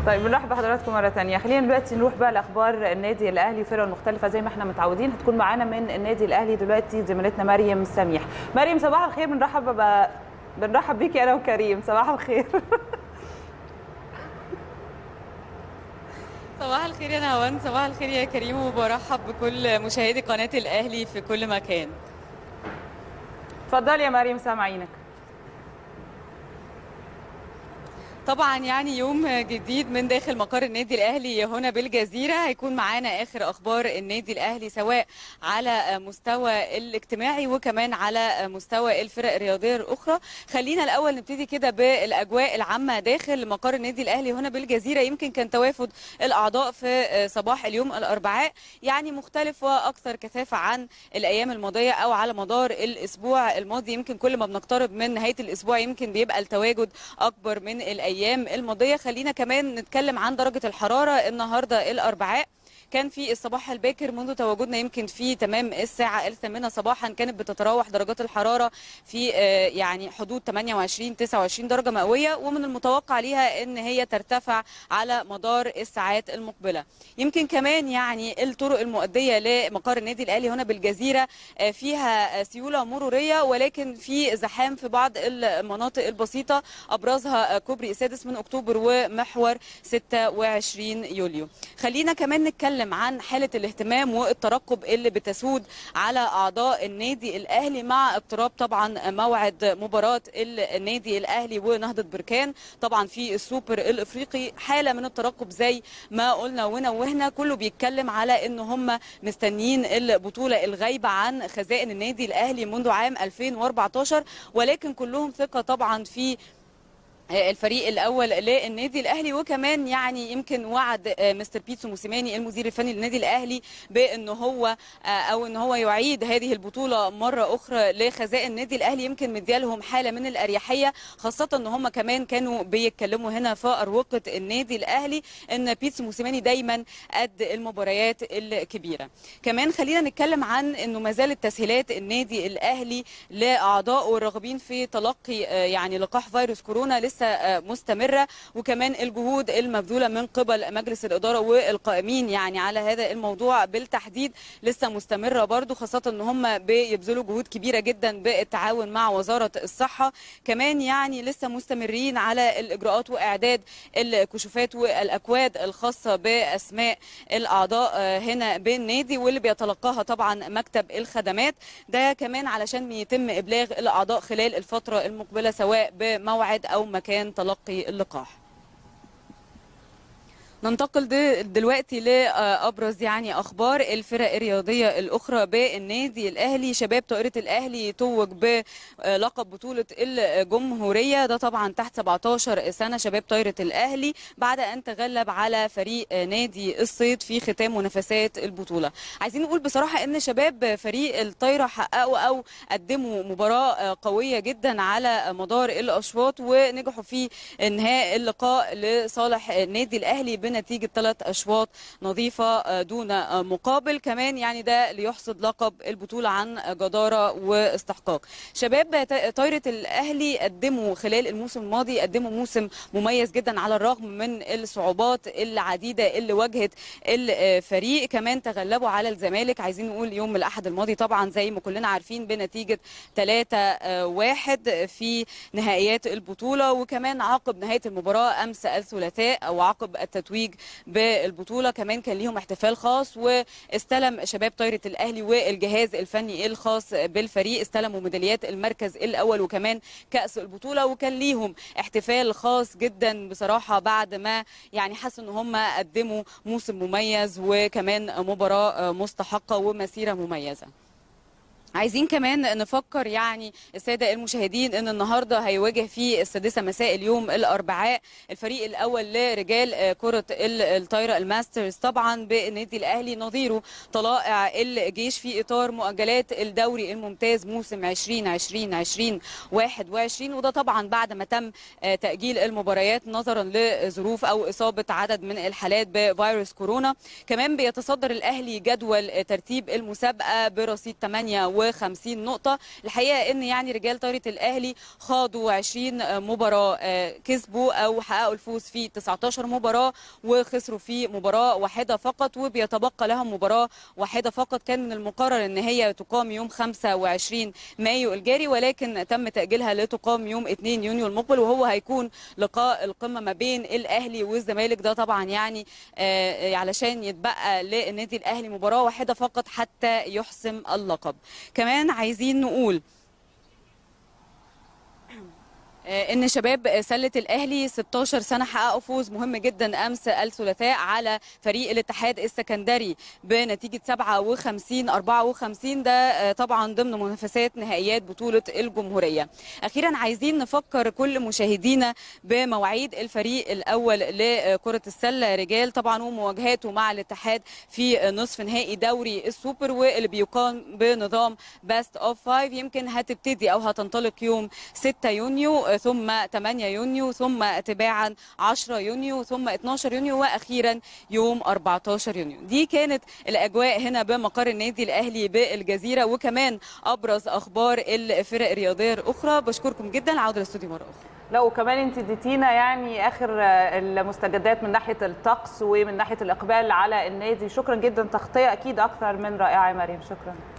طيب بنرحب بحضراتكم مره ثانيه خلينا دلوقتي نروح بقى لاخبار النادي الاهلي والفرق المختلفه زي ما احنا متعودين هتكون معانا من النادي الاهلي دلوقتي زميلتنا مريم سميح مريم صباح الخير بنرحب ب... بنرحب بيكي انا وكريم صباح الخير صباح الخير يا نهوان صباح الخير يا كريم وبرحب بكل مشاهدي قناة الأهلي في كل مكان اتفضلي يا مريم سامعينك طبعا يعني يوم جديد من داخل مقر النادي الاهلي هنا بالجزيره هيكون معانا اخر اخبار النادي الاهلي سواء على مستوى الاجتماعي وكمان على مستوى الفرق الرياضيه الاخرى خلينا الاول نبتدي كده بالاجواء العامه داخل مقر النادي الاهلي هنا بالجزيره يمكن كان توافد الاعضاء في صباح اليوم الاربعاء يعني مختلف واكثر كثافه عن الايام الماضيه او على مدار الاسبوع الماضي يمكن كل ما بنقترب من نهايه الاسبوع يمكن بيبقى التواجد اكبر من الايام الايام الماضيه خلينا كمان نتكلم عن درجه الحراره النهارده الاربعاء كان في الصباح الباكر منذ تواجدنا يمكن في تمام الساعة الثامنة صباحا كانت بتتراوح درجات الحرارة في يعني حدود 28 29 درجة مئوية ومن المتوقع ليها ان هي ترتفع على مدار الساعات المقبلة يمكن كمان يعني الطرق المؤدية لمقر النادي الأهلي هنا بالجزيرة فيها سيولة مرورية ولكن في زحام في بعض المناطق البسيطة أبرزها كوبري السادس من أكتوبر ومحور 26 يوليو خلينا كمان نتكلم نتكلم عن حالة الاهتمام والترقب اللي بتسود على أعضاء النادي الأهلي مع اقتراب طبعا موعد مباراة النادي الأهلي ونهضة بركان طبعا في السوبر الإفريقي حالة من الترقب زي ما قلنا ونوهنا كله بيتكلم على إن هم مستنيين البطولة الغايبة عن خزائن النادي الأهلي منذ عام 2014 ولكن كلهم ثقة طبعا في الفريق الاول للنادي الاهلي وكمان يعني يمكن وعد مستر بيتسو موسيماني المدير الفني للنادي الاهلي بان هو او ان هو يعيد هذه البطوله مره اخرى لخزائن النادي الاهلي يمكن مديالهم حاله من الاريحيه خاصه ان هم كمان كانوا بيتكلموا هنا في اروقه النادي الاهلي ان بيتسو موسيماني دايما قد المباريات الكبيره كمان خلينا نتكلم عن انه ما زالت تسهيلات النادي الاهلي لاعضائه الراغبين في تلقي يعني لقاح فيروس كورونا لسه مستمرة وكمان الجهود المبذولة من قبل مجلس الإدارة والقائمين يعني على هذا الموضوع بالتحديد لسه مستمرة برضو خاصة ان هم بيبذلوا جهود كبيرة جدا بالتعاون مع وزارة الصحة كمان يعني لسه مستمرين على الإجراءات وإعداد الكشوفات والأكواد الخاصة بأسماء الأعضاء هنا بالنادي واللي بيتلقاها طبعا مكتب الخدمات ده كمان علشان يتم إبلاغ الأعضاء خلال الفترة المقبلة سواء بموعد أو مكان مكان تلقي اللقاح ننتقل دلوقتي لابرز يعني اخبار الفرق الرياضيه الاخرى بالنادي الاهلي شباب طائره الاهلي توج بلقب بطوله الجمهوريه ده طبعا تحت 17 سنه شباب طائره الاهلي بعد ان تغلب على فريق نادي الصيد في ختام منافسات البطوله عايزين نقول بصراحه ان شباب فريق الطايره حققوا او قدموا مباراه قويه جدا على مدار الاشواط ونجحوا في انهاء اللقاء لصالح النادي الاهلي بنتيجه ثلاث اشواط نظيفه دون مقابل كمان يعني ده ليحصد لقب البطوله عن جداره واستحقاق شباب طايره الاهلي قدموا خلال الموسم الماضي قدموا موسم مميز جدا على الرغم من الصعوبات العديده اللي واجهت الفريق كمان تغلبوا على الزمالك عايزين نقول يوم الاحد الماضي طبعا زي ما كلنا عارفين بنتيجه 3 1 في نهائيات البطوله وكمان عقب نهايه المباراه امس الثلاثاء او عقب التتويج بالبطوله كمان كان ليهم احتفال خاص واستلم شباب طايره الاهلي والجهاز الفني الخاص بالفريق استلموا ميداليات المركز الاول وكمان كاس البطوله وكان ليهم احتفال خاص جدا بصراحه بعد ما يعني حسوا ان هم قدموا موسم مميز وكمان مباراه مستحقه ومسيره مميزه عايزين كمان نفكر يعني الساده المشاهدين ان النهارده هيواجه في السادسه مساء اليوم الاربعاء الفريق الاول لرجال كره الطايره الماسترز طبعا بالنادي الاهلي نظيره طلائع الجيش في اطار مؤجلات الدوري الممتاز موسم 2020 2021 وده طبعا بعد ما تم تاجيل المباريات نظرا لظروف او اصابه عدد من الحالات بفيروس كورونا كمان بيتصدر الاهلي جدول ترتيب المسابقه برصيد 8 51 نقطة الحقيقة ان يعني رجال طايرة الاهلي خاضوا 20 مباراة كسبوا او حققوا الفوز في 19 مباراة وخسروا في مباراة واحدة فقط وبيتبقى لهم مباراة واحدة فقط كان من المقرر ان هي تقام يوم 25 مايو الجاري ولكن تم تأجيلها لتقام يوم 2 يونيو المقبل وهو هيكون لقاء القمة ما بين الاهلي والزمالك ده طبعا يعني علشان يتبقى للنادي الاهلي مباراة واحدة فقط حتى يحسم اللقب كمان عايزين نقول ان شباب سله الاهلي 16 سنه حققوا فوز مهم جدا امس الثلاثاء على فريق الاتحاد السكندري بنتيجه 57 54 ده طبعا ضمن منافسات نهائيات بطوله الجمهوريه اخيرا عايزين نفكر كل مشاهدينا بمواعيد الفريق الاول لكره السله رجال طبعا ومواجهاته مع الاتحاد في نصف نهائي دوري السوبر واللي بيقام بنظام باست اوف فايف يمكن هتبتدي او هتنطلق يوم 6 يونيو ثم 8 يونيو ثم تباعا 10 يونيو ثم 12 يونيو واخيرا يوم 14 يونيو دي كانت الاجواء هنا بمقر النادي الاهلي بالجزيره وكمان ابرز اخبار الفرق الرياضيه الاخرى بشكركم جدا العوده للاستوديو مره اخرى لا وكمان انت اديتينا يعني اخر المستجدات من ناحيه الطقس ومن ناحيه الاقبال على النادي شكرا جدا تغطيه اكيد اكثر من رائعه يا مريم شكرا